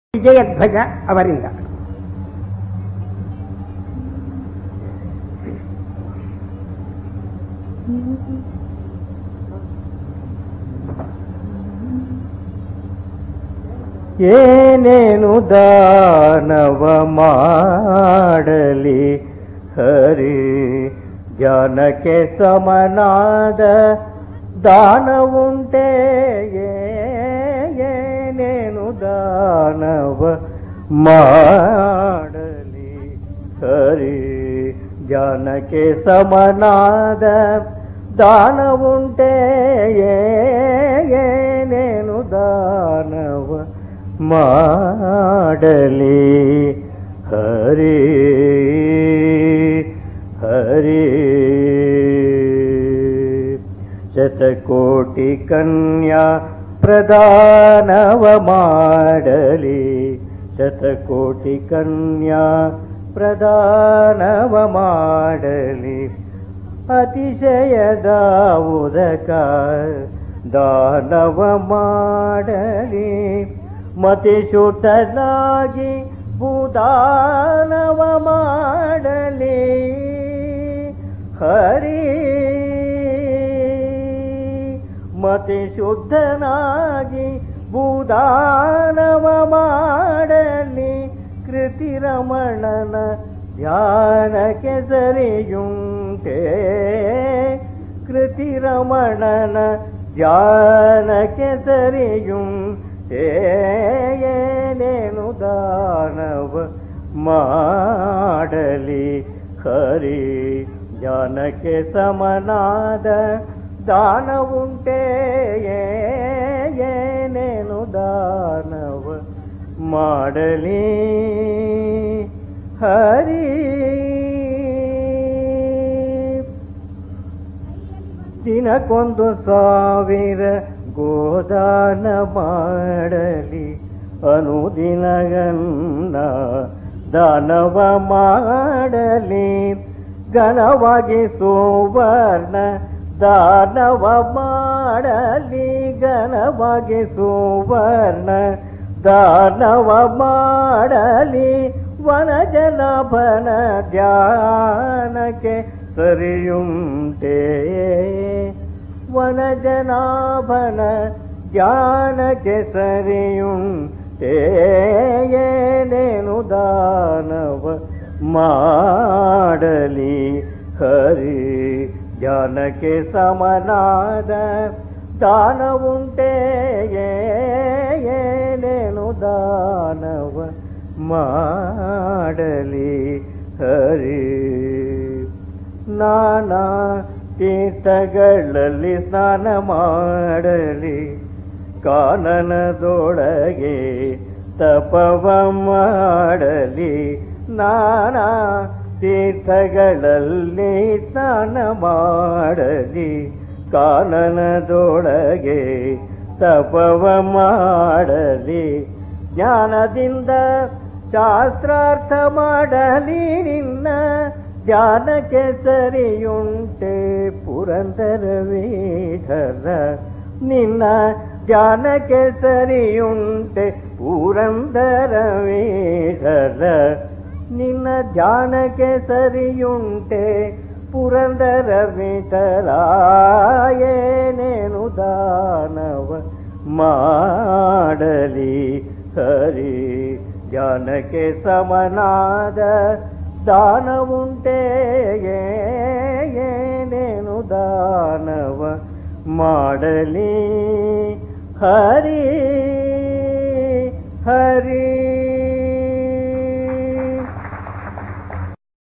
ವಿಜಯಧ್ವಜ ಅವರಿಂದ ಏನೇನು ದಾನವ ಮಾಡಲಿ ಹರಿ ಜ್ಞಾನಕ್ಕೆ ಸಮನಾದ ದಾನವುಂಟೆ ಏನೇನು ದಾನವ ಮಾಡಲಿ ಹರಿ ಜ್ಞಾನಕ್ಕೆ ಸಮನಾದ ದಾನವುಂಟೆ ಏನೇನು ದಾನವ ಮಾಡಲಿ ಹರಿ ಹರಿ ಶತಕೋಟಿ ಕನ್ಯಾ ಪ್ರದಾನವ ಮಾಡಲಿ ಶತಕೋಟಿ ಕನ್ಯಾ ಪ್ರದಾನವ ಮಾಡಲಿ ಅತಿಶಯದ ಉದಕ ದಾನವ ಮಾಡಲಿ ಮತಿಶುದ್ಧನಾಗಿ ಭೂದಾನವ ಮಾಡಲಿ ಹರಿ ಮತಿಶುದ್ಧನಾಗಿ ಭೂದಾನವ ಮಾಡಲಿ ಕೃತಿರಮಣನ ಧ್ಯಾನಕ್ಕೆ ಸರಿಯುಂಟೆ ಕೃತಿರಮಣನ ಧ್ಯಾನಕ್ಕೆ ಸರಿಯುಂಟೆ ಏನೇನು ದಾನವ ಮಾಡಲಿ ಹರಿ ಜ್ಞಾನಕ್ಕೆ ಸಮನಾದ ದಾನವುಂಟೆ ಏನೇನು ದಾನವ ಮಾಡಲಿ ಹರಿ ದಿನಕ್ಕೊಂದು ಸಾವಿರ ಗೋದಾನ ಮಾಡಲಿ ಅನುದಿನಗನ್ನ ದಾನವ ಮಾಡಲಿ ಘನವಾಗಿ ಸುವರ್ಣ ದಾನವ ಮಾಡಲಿ ಘನವಾಗಿ ಸುವರ್ಣ ದಾನವ ಮಾಡಲಿ ವನಜನಭನ ಧ್ಯಾನಕ್ಕೆ ಸರಿಯುಂಟೆ ವನಜನಾಭನ ಧ್ಯಾನಕ್ಕೆ ಸರಿಯುಂಟೆ ಏನೇನು ದಾನವ ಮಾಡಲಿ ಹರಿ ಧ್ಯಾನಕ್ಕೆ ಸಮನಾದ ದಾನವುಂಟೆ ಏನೇನು ದಾನವ ಮಾಡಲಿ ಹರಿ ನಾನಾ ತೀರ್ಥಗಳಲ್ಲಿ ಸ್ನಾನ ಮಾಡಲಿ ಕಾನನದೊಳಗೆ ತಪವ ಮಾಡಲಿ ನಾನಾ ತೀರ್ಥಗಳಲ್ಲಿ ಸ್ನಾನ ಮಾಡಲಿ ಕಾನನದೊಳಗೆ ತಪವ ಮಾಡಲಿ ಜ್ಞಾನದಿಂದ ಶಾಸ್ತ್ರಾರ್ಥ ಮಾಡಲಿ ನಿನ್ನ ಧ್ಯಾನಕ್ಕೆ ಸರಿಯುಂಟೆ ಪುರಂದರ ವಿಠಲ ನಿನ್ನ ಧ್ಯಾನಕ್ಕೆ ಸರಿಯುಂಟೆ ಪುರಂದರ ವಿಠಲ ನಿನ್ನ ಧ್ಯಾನಕ್ಕೆ ಸರಿಯುಂಟೆ ಪುರಂದರ ವಿಠಲ ಏನೇನು ದಾನವ ಮಾಡಲಿ ಹರಿ ಧ್ಯಾನಕ್ಕೆ ಸಮನಾದ ದಾನವುಂಟೆ ಏನೇನು ದಾನವ ಮಾಡಲಿ ಹರಿ ಹರಿ